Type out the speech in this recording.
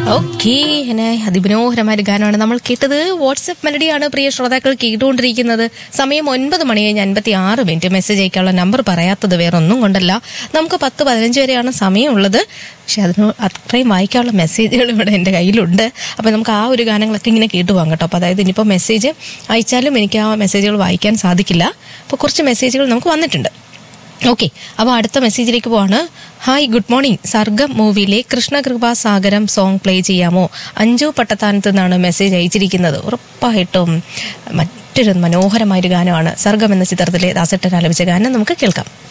okay എന്നെ അതിമനോഹരമായ ഒരു ഗാനമാണ് നമ്മൾ കേട്ടത് വാട്സപ്പ് മെലഡിയാണ് പ്രിയ ശ്രോതാക്കൾ കേട്ടുകൊണ്ടിരിക്കുന്നത് സമയം ഒൻപത് മണി കഴിഞ്ഞ് അൻപത്തി ആറ് മിനിറ്റ് മെസ്സേജ് അയക്കാനുള്ള നമ്പർ പറയാത്തത് വേറെ ഒന്നും കൊണ്ടല്ല നമുക്ക് പത്ത് പതിനഞ്ച് വരെയാണ് സമയമുള്ളത് പക്ഷെ അതിന് അത്രയും വായിക്കാനുള്ള മെസ്സേജുകൾ ഇവിടെ എൻ്റെ കയ്യിലുണ്ട് അപ്പോൾ നമുക്ക് ആ ഒരു ഗാനങ്ങളൊക്കെ ഇങ്ങനെ കേട്ടുപോകാം കേട്ടോ അപ്പോൾ അതായത് ഇനിയിപ്പോൾ മെസ്സേജ് അയച്ചാലും എനിക്ക് ആ മെസ്സേജുകൾ വായിക്കാൻ സാധിക്കില്ല അപ്പോൾ കുറച്ച് മെസ്സേജുകൾ നമുക്ക് വന്നിട്ടുണ്ട് ഓക്കെ അപ്പോൾ അടുത്ത മെസ്സേജിലേക്ക് പോവാണ് ഹായ് ഗുഡ് മോർണിംഗ് സർഗം മൂവിയിലെ കൃഷ്ണകൃപാ സാഗരം സോങ് പ്ലേ ചെയ്യാമോ അഞ്ചു പട്ടത്താനത്ത് നിന്നാണ് മെസ്സേജ് അയച്ചിരിക്കുന്നത് ഉറപ്പായിട്ടും മറ്റൊരു മനോഹരമായൊരു ഗാനമാണ് സർഗം എന്ന ചിത്രത്തിലെ ദാസട്ടൻ ആലപിച്ച ഗാനം നമുക്ക് കേൾക്കാം